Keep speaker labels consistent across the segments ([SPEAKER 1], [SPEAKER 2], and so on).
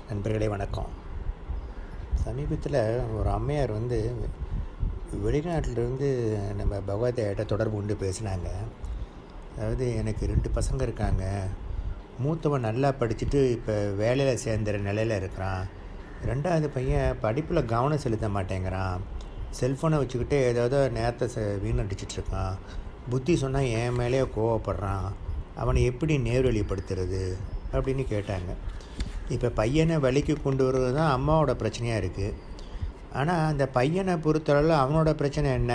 [SPEAKER 1] நண்பர்களே வணக்கம் சமீபத்தில் ஒரு அம்மையார் வந்து வெளிநாட்டிலிருந்து நம்ம பகவதையிட்ட தொடர்பு கொண்டு பேசினாங்க அதாவது எனக்கு ரெண்டு பசங்க இருக்காங்க மூத்தவன் நல்லா படிச்சுட்டு இப்போ வேலையில் சேர்ந்துற நிலையில் இருக்கிறான் ரெண்டாவது பையன் படிப்பில் கவனம் செலுத்த மாட்டேங்கிறான் செல்ஃபோனை வச்சுக்கிட்டு ஏதாவது நேரத்தை ச வீணடிச்சிட்டு இருக்கான் புத்தி சொன்னால் என் மேலேயே கோவப்படுறான் அவனை எப்படி நேர்வழிப்படுத்துறது அப்படின்னு கேட்டாங்க இப்போ பையனை வழிக்கு கொண்டு வர்றது தான் அம்மாவோட பிரச்சனையாக இருக்குது ஆனால் அந்த பையனை பொறுத்தளவில் அவனோட பிரச்சனை என்ன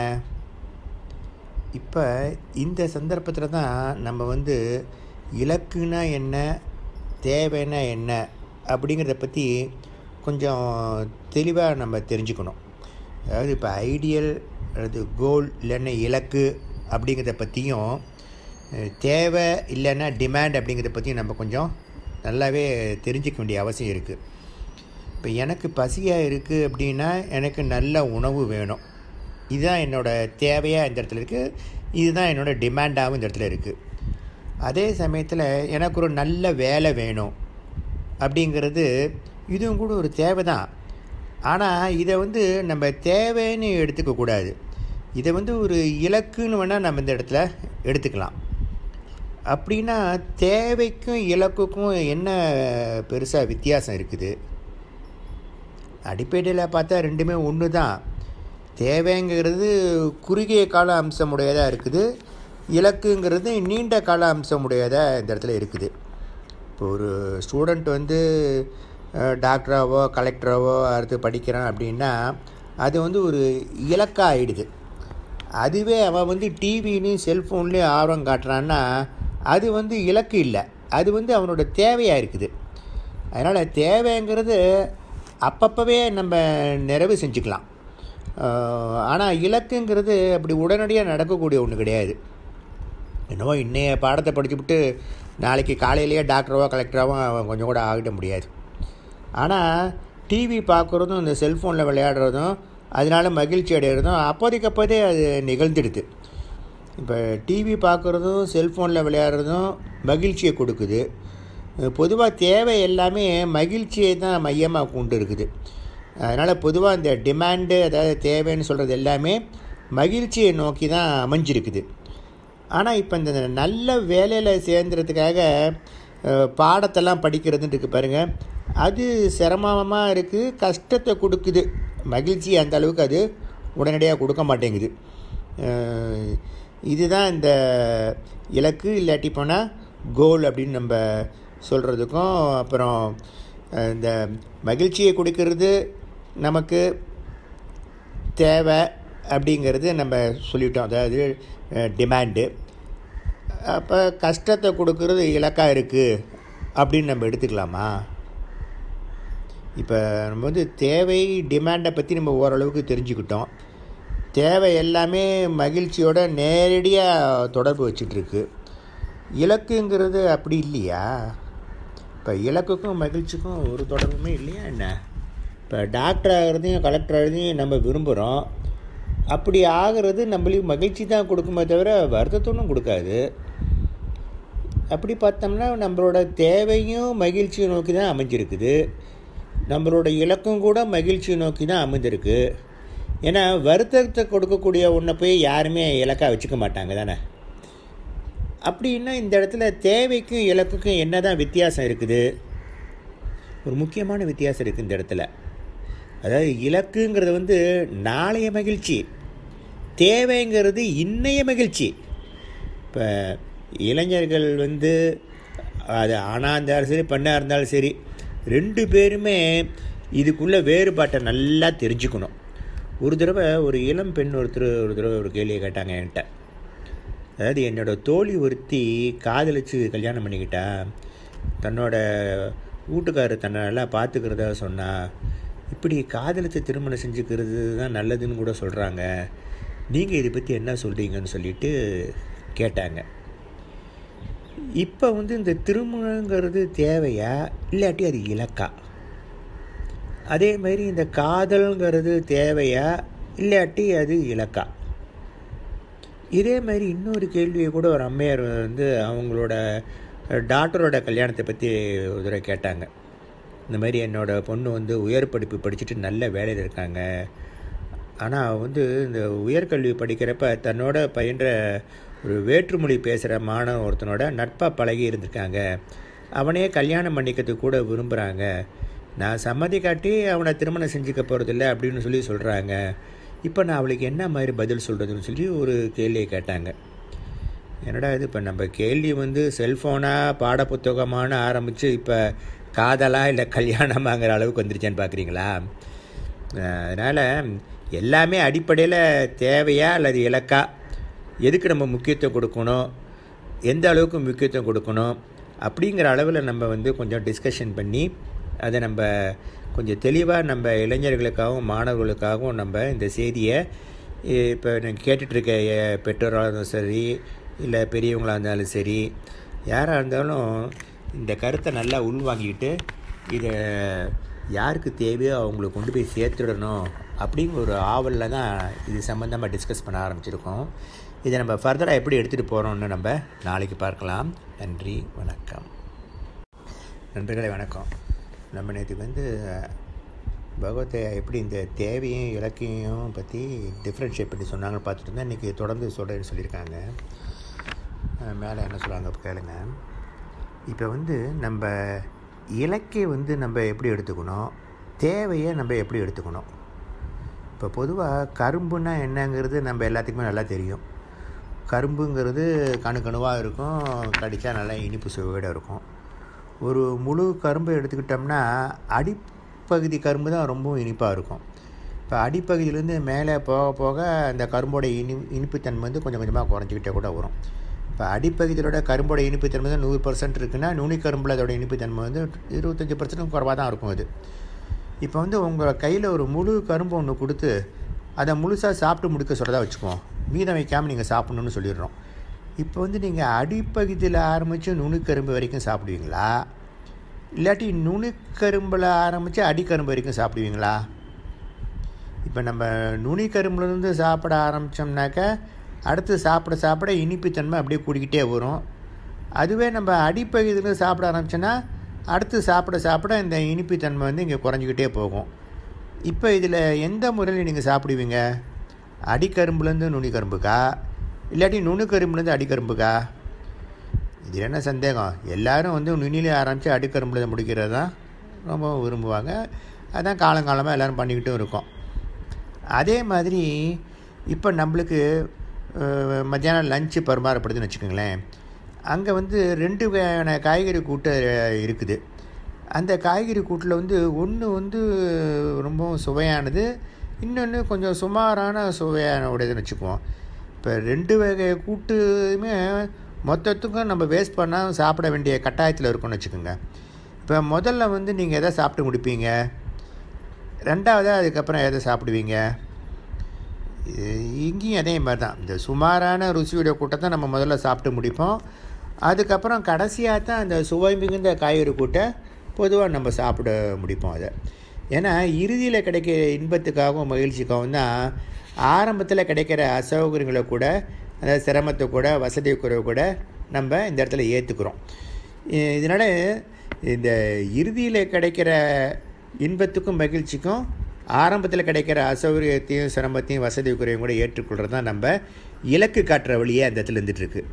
[SPEAKER 1] இப்போ இந்த சந்தர்ப்பத்தில் தான் நம்ம வந்து இலக்குனா என்ன தேவைன்னா என்ன அப்படிங்கிறத பற்றி கொஞ்சம் தெளிவாக நம்ம தெரிஞ்சுக்கணும் அதாவது இப்போ ஐடியல் அல்லது கோல் இல்லைன்னா இலக்கு அப்படிங்கிறத பற்றியும் தேவை இல்லைன்னா டிமாண்ட் அப்படிங்கிறத பற்றியும் நம்ம கொஞ்சம் நல்லாவே தெரிஞ்சிக்க வேண்டிய அவசியம் இருக்குது இப்போ எனக்கு பசியாக இருக்குது அப்படின்னா எனக்கு நல்ல உணவு வேணும் இதுதான் என்னோடய தேவையாக இந்த இடத்துல இருக்குது இதுதான் என்னோடய டிமாண்டாகவும் இந்த இடத்துல இருக்குது அதே சமயத்தில் எனக்கு ஒரு நல்ல வேலை வேணும் அப்படிங்கிறது இதுவும் கூட ஒரு தேவை தான் ஆனால் இதை வந்து நம்ம தேவைன்னு எடுத்துக்கக்கூடாது இதை வந்து ஒரு இலக்குன்னு வேணால் நம்ம இந்த இடத்துல எடுத்துக்கலாம் அப்படின்னா தேவைக்கும் இலக்குக்கும் என்ன பெருசாக வித்தியாசம் இருக்குது அடிப்படையில் பார்த்தா ரெண்டுமே ஒன்று தான் தேவைங்கிறது குறுகிய கால அம்சமுடையதாக இருக்குது இலக்குங்கிறது நீண்ட கால அம்சமுடையதாக இந்த இடத்துல இருக்குது இப்போ ஒரு ஸ்டூடெண்ட் வந்து டாக்டராகவோ கலெக்டராகவோ அடுத்து படிக்கிறான் அப்படின்னா அது வந்து ஒரு இலக்காக ஆகிடுது அதுவே அவன் வந்து டிவிலையும் செல்ஃபோன்லேயும் ஆர்வம் காட்டுறான்னா அது வந்து இலக்கு இல்லை அது வந்து அவனோட தேவையாக இருக்குது அதனால் தேவைங்கிறது அப்பப்போவே நம்ம நிறைவு செஞ்சுக்கலாம் ஆனால் இலக்குங்கிறது அப்படி உடனடியாக நடக்கக்கூடிய ஒன்று கிடையாது என்னவோ இன்னைய பாடத்தை படிச்சுவிட்டு நாளைக்கு காலையிலேயே டாக்டராவோ கலெக்டராவோ அவன் கொஞ்சம் கூட ஆகிட முடியாது ஆனால் டிவி பார்க்குறதும் இந்த செல்ஃபோனில் விளையாடுறதும் அதனால் மகிழ்ச்சி அடைகிறதும் அப்போதைக்கு அப்போதே அது நிகழ்ந்துடுது இப்போ டிவி பார்க்குறதும் செல்ஃபோனில் விளையாடுறதும் மகிழ்ச்சியை கொடுக்குது பொதுவாக தேவை எல்லாமே மகிழ்ச்சியை தான் மையமாக கொண்டு இருக்குது அதனால் பொதுவாக இந்த டிமாண்டு அதாவது தேவைன்னு சொல்கிறது எல்லாமே மகிழ்ச்சியை நோக்கி தான் அமைஞ்சிருக்குது ஆனால் இப்போ இந்த நல்ல வேலையில் சேர்ந்துறதுக்காக பாடத்தெல்லாம் படிக்கிறதுன்னு இருக்குது பாருங்கள் அது சிரமமாக இருக்குது கஷ்டத்தை கொடுக்குது மகிழ்ச்சி அந்த அளவுக்கு அது உடனடியாக கொடுக்க மாட்டேங்குது இதுதான் இந்த இலக்கு இல்லாட்டி போனால் கோல் அப்படின்னு நம்ம சொல்கிறதுக்கும் அப்புறம் இந்த மகிழ்ச்சியை கொடுக்கறது நமக்கு தேவை அப்படிங்கிறது நம்ம சொல்லிட்டோம் அதாவது டிமாண்டு அப்போ கஷ்டத்தை கொடுக்கறது இலக்காக இருக்குது அப்படின்னு நம்ம எடுத்துக்கலாமா இப்போ நம்ம வந்து தேவை டிமாண்டை பற்றி நம்ம ஓரளவுக்கு தெரிஞ்சுக்கிட்டோம் தேவை எல்லாமே மகிழ்ச்சியோட நேரடியாக தொடர்பு வச்சிட்ருக்கு இலக்குங்கிறது அப்படி இல்லையா இப்போ இலக்குக்கும் மகிழ்ச்சிக்கும் ஒரு தொடர்புமே இல்லையா என்ன இப்போ டாக்டர் ஆகிறதையும் கலெக்டர் ஆகிறதையும் நம்ம விரும்புகிறோம் அப்படி ஆகிறது நம்மளுக்கு மகிழ்ச்சி தான் கொடுக்குமே தவிர வருத்தத்தொன்னும் கொடுக்காது அப்படி பார்த்தோம்னா நம்மளோட தேவையும் மகிழ்ச்சியை நோக்கி தான் அமைஞ்சிருக்குது நம்மளோட இலக்கம் கூட மகிழ்ச்சியை நோக்கி தான் அமைந்திருக்கு ஏன்னா வருத்தத்தை கொடுக்கக்கூடிய ஒன்றை போய் யாருமே இலக்காக வச்சுக்க மாட்டாங்க தானே அப்படின்னா இந்த இடத்துல தேவைக்கும் இலக்குக்கும் என்ன தான் வித்தியாசம் இருக்குது ஒரு முக்கியமான வித்தியாசம் இருக்குது இந்த இடத்துல அதாவது இலக்குங்கிறது வந்து நாளைய மகிழ்ச்சி தேவைங்கிறது இன்னைய மகிழ்ச்சி இப்போ இளைஞர்கள் வந்து அது ஆணாக இருந்தாலும் சரி பெண்ணாக இருந்தாலும் சரி ரெண்டு பேருமே இதுக்குள்ளே வேறுபாட்டை நல்லா தெரிஞ்சுக்கணும் ஒரு தடவை ஒரு இளம் பெண் ஒருத்தர் ஒரு தடவை ஒரு கேள்வியை கேட்டாங்க என்கிட்ட அதாவது என்னோடய தோழி ஒருத்தி காதலிச்சு கல்யாணம் பண்ணிக்கிட்டா தன்னோட வீட்டுக்காரர் தன்னை நல்லா பார்த்துக்கிறதா சொன்னால் இப்படி காதலித்து திருமணம் செஞ்சுக்கிறது தான் நல்லதுன்னு கூட சொல்கிறாங்க நீங்கள் இதை பற்றி என்ன சொல்கிறீங்கன்னு சொல்லிட்டு கேட்டாங்க இப்போ வந்து இந்த திருமணங்கிறது தேவையா இல்லாட்டி அது இலக்கா அதே மாதிரி இந்த காதல்ங்கிறது தேவையா இல்லாட்டி அது இலக்கா இதே மாதிரி இன்னொரு கேள்வியை கூட ஒரு அம்மையார் வந்து அவங்களோட டாக்டரோட கல்யாணத்தை பற்றி ஒரு தடவை கேட்டாங்க இந்த மாதிரி என்னோடய பொண்ணு வந்து உயர் படிப்பு படிச்சுட்டு நல்ல வேலையில் இருக்காங்க ஆனால் வந்து இந்த உயர்கல்வி படிக்கிறப்ப தன்னோட பயின்ற ஒரு வேற்றுமொழி பேசுகிற மாணவன் ஒருத்தனோட நட்பாக பழகி இருந்திருக்காங்க அவனே கல்யாணம் பண்ணிக்கிறதுக்கு கூட விரும்புகிறாங்க நான் சம்மதி காட்டி அவனை திருமணம் செஞ்சுக்க போகிறதில்ல அப்படின்னு சொல்லி சொல்கிறாங்க இப்போ நான் அவளுக்கு என்ன மாதிரி பதில் சொல்கிறதுன்னு சொல்லி ஒரு கேள்வியை கேட்டாங்க என்னடா இது இப்போ நம்ம கேள்வி வந்து செல்ஃபோனாக பாடப்புத்தகமான ஆரம்பித்து இப்போ காதலா இல்லை கல்யாணமாங்கிற அளவுக்கு வந்துருச்சான்னு பார்க்குறீங்களா அதனால் எல்லாமே அடிப்படையில் தேவையா அல்லது இலக்கா எதுக்கு நம்ம முக்கியத்துவம் கொடுக்கணும் எந்த அளவுக்கு முக்கியத்துவம் கொடுக்கணும் அப்படிங்கிற அளவில் நம்ம வந்து கொஞ்சம் டிஸ்கஷன் பண்ணி அதை நம்ம கொஞ்சம் தெளிவாக நம்ம இளைஞர்களுக்காகவும் மாணவர்களுக்காகவும் நம்ம இந்த செய்தியை இப்போ நீங்கள் கேட்டுட்ருக்க பெற்றோராக இருந்தாலும் சரி இல்லை பெரியவங்களாக இருந்தாலும் சரி யாராக இருந்தாலும் இந்த கருத்தை நல்லா உள்வாங்கிக்கிட்டு இதை யாருக்கு தேவையோ அவங்களுக்கு கொண்டு போய் சேர்த்துடணும் அப்படிங்கிற ஒரு ஆவலில் தான் இது சம்மந்தமாக டிஸ்கஸ் பண்ண ஆரம்பிச்சிருக்கோம் இதை நம்ம ஃபர்தராக எப்படி எடுத்துகிட்டு போகிறோம்னு நம்ம நாளைக்கு பார்க்கலாம் நன்றி வணக்கம் நண்பர்களே வணக்கம் நம்ம நேற்று வந்து பகவத்தை எப்படி இந்த தேவையும் இலக்கையும் பற்றி டிஃப்ரென்ஷியேட் பண்ணி சொன்னாங்கன்னு பார்த்துட்டு இருந்தால் இன்றைக்கி தொடர்ந்து சொல்கிறேன்னு சொல்லியிருக்காங்க மேலே என்ன சொல்கிறாங்க கேளுங்க இப்போ வந்து நம்ம இலக்கை வந்து நம்ம எப்படி எடுத்துக்கணும் தேவையை நம்ம எப்படி எடுத்துக்கணும் இப்போ பொதுவாக கரும்புனா என்னங்கிறது நம்ம எல்லாத்துக்குமே நல்லா தெரியும் கரும்புங்கிறது கணு கணுவாக இருக்கும் கடித்தா நல்லா இனிப்பு சுவையோடு இருக்கும் ஒரு முழு கரும்பை எடுத்துக்கிட்டோம்னா அடிப்பகுதி கரும்பு தான் ரொம்பவும் இனிப்பாக இருக்கும் இப்போ அடிப்பகுதியிலேருந்து மேலே போக போக அந்த கரும்போட இனி இனிப்புத்தன்மை வந்து கொஞ்சம் கொஞ்சமாக குறைஞ்சிக்கிட்டே கூட வரும் இப்போ அடிப்பகுதியோட கரும்போட இனிப்புத்தன்மை தான் நூறு பர்சன்ட் இருக்குன்னா நுனிக்கரும்பில் அதோட இனிப்புத்தன்மை வந்து இருபத்தஞ்சி பர்சன்ட்டும் குறைவாக தான் இருக்கும் அது இப்போ வந்து உங்கள் கையில் ஒரு முழு கரும்பு ஒன்று கொடுத்து அதை முழுசாக சாப்பிட்டு முடிக்க சொல்கிறதா வச்சுக்குவோம் மீதம் வைக்காமல் நீங்கள் சாப்பிட்ணுன்னு சொல்லிடுறோம் இப்போ வந்து நீங்கள் அடிப்பகுதியில் ஆரம்பித்து நுணுக்கரும்பு வரைக்கும் சாப்பிடுவீங்களா இல்லாட்டி நுணுக்கரும்பில் ஆரம்பித்து அடிக்கரும்பு வரைக்கும் சாப்பிடுவீங்களா இப்போ நம்ம நுனிக்கரும்புலேருந்து சாப்பிட ஆரம்பித்தோம்னாக்கா அடுத்து சாப்பிட சாப்பிட இனிப்புத்தன்மை அப்படியே கூடிக்கிட்டே வரும் அதுவே நம்ம அடிப்பகுதியிலேருந்து சாப்பிட ஆரம்பிச்சோன்னா அடுத்து சாப்பிட சாப்பிட இந்த இனிப்புத்தன்மை வந்து இங்கே குறைஞ்சிக்கிட்டே போகும் இப்போ இதில் எந்த முறையில் நீங்கள் சாப்பிடுவீங்க அடிக்கரும்புலேருந்து நுனிக்கரும்புக்கா இல்லாட்டி நுணுக்கரும்புலேருந்து அடிக்கரும்புக்கா இது என்ன சந்தேகம் எல்லோரும் வந்து நுனியில் ஆரம்பித்து அடிக்கரும்பில் முடிக்கிறது தான் ரொம்ப விரும்புவாங்க அதான் காலங்காலமாக எல்லோரும் பண்ணிக்கிட்டும் இருக்கோம் அதே மாதிரி இப்போ நம்மளுக்கு மத்தியானம் லஞ்சு பரிமாறப்படுதுன்னு வச்சுக்கோங்களேன் அங்கே வந்து ரெண்டு வகையான காய்கறி கூட்டு இருக்குது அந்த காய்கறி கூட்டில் வந்து ஒன்று வந்து ரொம்பவும் சுவையானது இன்னொன்று கொஞ்சம் சுமாரான சுவையான உடையதுன்னு வச்சுக்குவோம் இப்போ ரெண்டு வகை கூட்டுமே மொத்தத்துக்கும் நம்ம வேஸ்ட் பண்ணால் சாப்பிட வேண்டிய கட்டாயத்தில் இருக்கும்னு வச்சுக்கோங்க இப்போ முதல்ல வந்து நீங்கள் எதை சாப்பிட்டு முடிப்பீங்க ரெண்டாவதாக அதுக்கப்புறம் எதை சாப்பிடுவீங்க இங்கேயும் அதே மாதிரி தான் இந்த சுமாரான ருசியுடைய கூட்டத்தை நம்ம முதல்ல சாப்பிட்டு முடிப்போம் அதுக்கப்புறம் கடைசியாக தான் அந்த சுவை மிகுந்த காய்கறி கூட்டை பொதுவாக நம்ம சாப்பிட முடிப்போம் அதை ஏன்னா இறுதியில் கிடைக்கிற இன்பத்துக்காகவும் மகிழ்ச்சிக்காகவும் தான் ஆரம்பத்தில் கிடைக்கிற அசௌகரியங்களை கூட அதாவது சிரமத்தை கூட வசதி குறைவு கூட நம்ம இந்த இடத்துல ஏற்றுக்கிறோம் இதனால் இந்த இறுதியில் கிடைக்கிற இன்பத்துக்கும் மகிழ்ச்சிக்கும் ஆரம்பத்தில் கிடைக்கிற அசௌகரியத்தையும் சிரமத்தையும் வசதி குறையும் கூட ஏற்றுக்கொள்கிறது தான் நம்ம இலக்கு காட்டுற வழியே அந்த இடத்துல இருந்துகிட்ருக்கு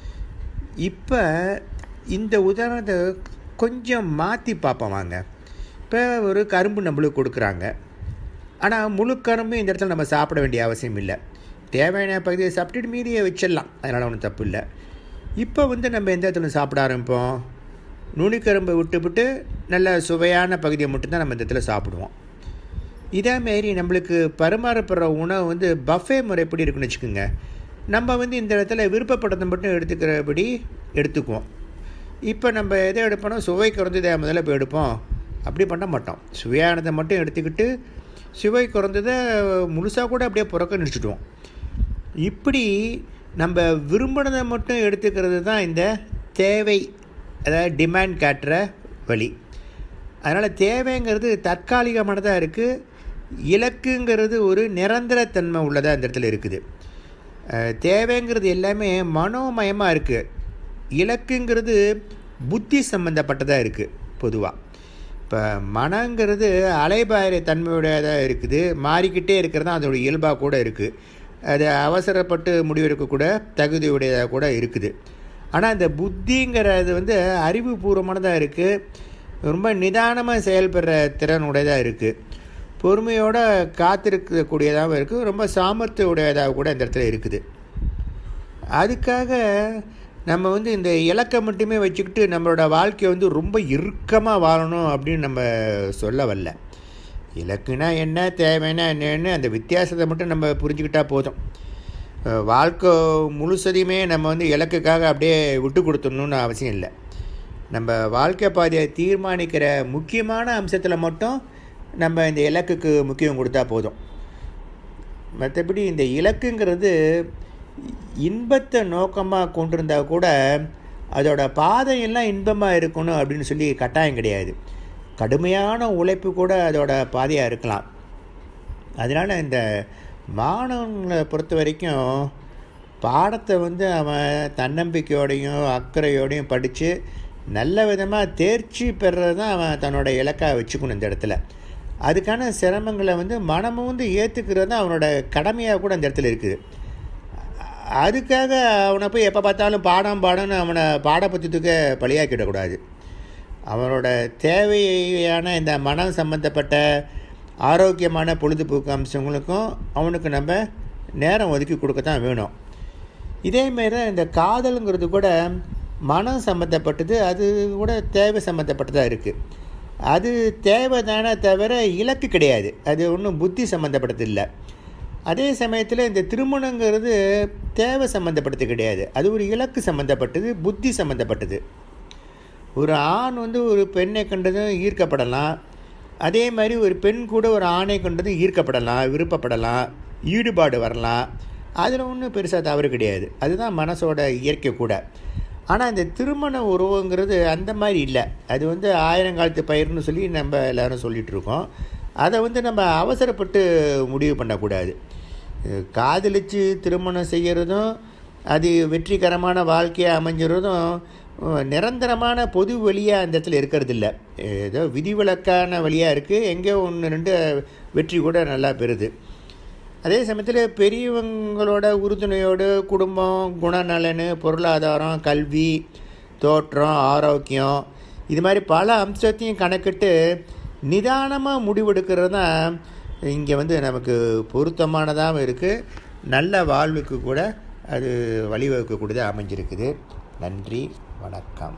[SPEAKER 1] இப்போ இந்த உதாரணத்தை கொஞ்சம் மாற்றி பார்ப்போம் வாங்க இப்போ ஒரு கரும்பு நம்மளுக்கு கொடுக்குறாங்க ஆனால் முழு கரும்பு இந்த இடத்துல நம்ம சாப்பிட வேண்டிய அவசியம் இல்லை தேவையான பகுதியை சாப்பிட்டுட்டு மீதியை வச்சிடலாம் அதனால் ஒன்றும் தப்பு இல்லை இப்போ வந்து நம்ம எந்த இடத்துல சாப்பிட ஆரம்பிப்போம் நுனிக்கரும்பை விட்டுவிட்டு நல்ல சுவையான பகுதியை மட்டும்தான் நம்ம இந்த இடத்துல சாப்பிடுவோம் இதேமாரி நம்மளுக்கு பரிமாறப்படுற உணவு வந்து பஃபே முறைப்படி இருக்குன்னு வச்சுக்கோங்க நம்ம வந்து இந்த இடத்துல விருப்பப்பட்டதை மட்டும் எடுத்துக்கிறபடி எடுத்துக்குவோம் இப்போ நம்ம எதை எடுப்போம்னா சுவை குறைந்ததை முதல்ல போய் எடுப்போம் அப்படி பண்ண மாட்டோம் சுவையானதை மட்டும் எடுத்துக்கிட்டு சுவை குறைந்ததை முழுசாக கூட அப்படியே புறக்கணிச்சிடுவோம் இப்படி நம்ம விரும்பினதை மட்டும் எடுத்துக்கிறது தான் இந்த தேவை அதாவது டிமாண்ட் காட்டுற வழி அதனால் தேவைங்கிறது தற்காலிகமானதாக இருக்குது இலக்குங்கிறது ஒரு நிரந்தரத்தன்மை உள்ளதாக இந்த இடத்துல இருக்குது தேவைங்கிறது எல்லாமே மனோமயமாக இருக்குது இலக்குங்கிறது புத்தி சம்மந்தப்பட்டதாக இருக்குது பொதுவாக இப்போ மனங்கிறது அலைபாயிர தன்மையுடையதாக இருக்குது மாறிக்கிட்டே இருக்கிறது தான் அதோட இயல்பாக கூட இருக்குது அது அவசரப்பட்டு முடிவெடுக்கக்கூட தகுதியுடையதாக கூட இருக்குது ஆனால் இந்த புத்திங்கிறது வந்து அறிவுபூர்வமானதாக இருக்குது ரொம்ப நிதானமாக செயல்படுற திறன் உடையதாக இருக்குது பொறுமையோடு காத்திருக்கக்கூடியதாகவும் இருக்குது ரொம்ப சாமர்த்திய உடையதாக கூட இந்த இடத்துல இருக்குது அதுக்காக நம்ம வந்து இந்த இலக்கை மட்டுமே வச்சுக்கிட்டு நம்மளோட வாழ்க்கையை வந்து ரொம்ப இறுக்கமாக வாழணும் அப்படின்னு நம்ம சொல்ல வரல இலக்குனா என்ன தேவைன்னா என்னன்னு அந்த வித்தியாசத்தை மட்டும் நம்ம புரிஞ்சுக்கிட்டா போதும் வாழ்க்கை முழுசதையுமே நம்ம வந்து இலக்குக்காக அப்படியே விட்டு கொடுத்துடணுன்னு அவசியம் இல்லை நம்ம வாழ்க்கை பாதையை தீர்மானிக்கிற முக்கியமான அம்சத்தில் மட்டும் நம்ம இந்த இலக்குக்கு முக்கியம் கொடுத்தா போதும் மற்றபடி இந்த இலக்குங்கிறது இன்பத்தை நோக்கமாக கொண்டிருந்தால் கூட அதோட பாதையெல்லாம் இன்பமாக இருக்கணும் அப்படின்னு சொல்லி கட்டாயம் கிடையாது கடுமையான உழைப்பு கூட அதோட பாதையாக இருக்கலாம் அதனால் இந்த மாணவங்களை பொறுத்த வரைக்கும் பாடத்தை வந்து அவன் தன்னம்பிக்கையோடையும் அக்கறையோடையும் படித்து நல்ல விதமாக தேர்ச்சி பெறுறது தான் அவன் தன்னோட இலக்காக வச்சுக்கணும் இந்த இடத்துல அதுக்கான சிரமங்களை வந்து மனமும் வந்து ஏற்றுக்கிறது தான் அவனோட கடமையாக கூட இந்த இடத்துல இருக்குது அதுக்காக அவனை போய் எப்போ பார்த்தாலும் பாடம் பாடம்னு அவனை பாடப்பத்தியத்துக்கு பழியாக்கிடக்கூடாது அவனோட தேவையான இந்த மனம் சம்மந்தப்பட்ட ஆரோக்கியமான பொழுதுபோக்கு அம்சங்களுக்கும் அவனுக்கு நம்ம நேரம் ஒதுக்கி கொடுக்கத்தான் வேணும் இதேமாரி தான் இந்த காதலுங்கிறது கூட மனம் சம்மந்தப்பட்டது அது கூட தேவை சம்மந்தப்பட்டதாக இருக்குது அது தேவை தானே தவிர இலக்கு கிடையாது அது ஒன்றும் புத்தி சம்மந்தப்பட்டது இல்லை அதே சமயத்தில் இந்த திருமணங்கிறது தேவை சம்மந்தப்பட்டது கிடையாது அது ஒரு இலக்கு சம்மந்தப்பட்டது புத்தி சம்மந்தப்பட்டது ஒரு ஆண் வந்து ஒரு பெண்ணை கண்டதும் ஈர்க்கப்படலாம் அதே மாதிரி ஒரு பெண் கூட ஒரு ஆணை கண்டதும் ஈர்க்கப்படலாம் விருப்பப்படலாம் ஈடுபாடு வரலாம் அதில் ஒன்றும் பெருசாக தவறு கிடையாது அதுதான் மனசோட இயற்கை கூட ஆனால் இந்த திருமண உறவுங்கிறது அந்த மாதிரி இல்லை அது வந்து ஆயிரங்காலத்து பயிர்னு சொல்லி நம்ம எல்லோரும் சொல்லிகிட்டு இருக்கோம் அதை வந்து நம்ம அவசரப்பட்டு முடிவு பண்ணக்கூடாது காதலித்து திருமணம் செய்கிறதும் அது வெற்றிகரமான வாழ்க்கையாக அமைஞ்சிறதும் நிரந்தரமான பொது வழியாக அந்த இடத்துல இருக்கிறது இல்லை ஏதோ விதிவிலக்கான வழியாக இருக்குது எங்கேயோ ஒன்று ரெண்டு வெற்றி கூட நல்லா பெறுது அதே சமயத்தில் பெரியவங்களோட உறுதுணையோடு குடும்பம் குணநலன் பொருளாதாரம் கல்வி தோற்றம் ஆரோக்கியம் இது மாதிரி பல அம்சத்தையும் கணக்கிட்டு நிதானமாக முடிவெடுக்கிறது தான் இங்கே வந்து நமக்கு பொருத்தமானதாகவும் இருக்குது நல்ல வாழ்வுக்கு கூட அது வழிவகுக்கக்கூடியதாக அமைஞ்சிருக்குது நன்றி வணக்கம்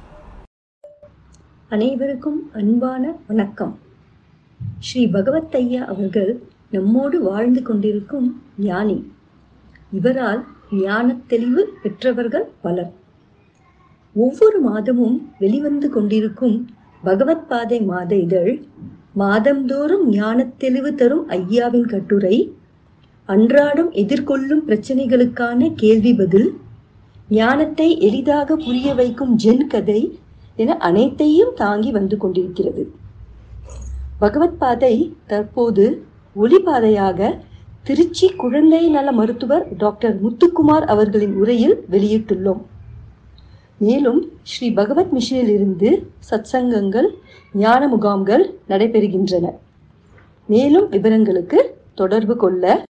[SPEAKER 2] அனைவருக்கும் அன்பான வணக்கம் ஸ்ரீ பகவத் ஐயா அவர்கள் நம்மோடு வாழ்ந்து கொண்டிருக்கும் ஞானி இவரால் ஞானத் தெளிவு பெற்றவர்கள் பலர் ஒவ்வொரு மாதமும் வெளிவந்து கொண்டிருக்கும் பகவத் பாதை மாத இதழ் மாதந்தோறும் ஞானத் தெளிவு தரும் ஐயாவின் கட்டுரை அன்றாடம் எதிர்கொள்ளும் பிரச்சனைகளுக்கான கேள்வி பதில் ஞானத்தை எளிதாக புரிய வைக்கும் ஜென் கதை என அனைத்தையும் தாங்கி வந்து கொண்டிருக்கிறது பகவத் பாதை தற்போது ஒளிபாதையாக திருச்சி குழந்தை நல மருத்துவர் டாக்டர் முத்துக்குமார் அவர்களின் உரையில் வெளியிட்டுள்ளோம் மேலும் ஸ்ரீ பகவத் மிஷனில் இருந்து சத்சங்கங்கள் ஞான முகாம்கள் நடைபெறுகின்றன மேலும் விவரங்களுக்கு தொடர்பு கொள்ள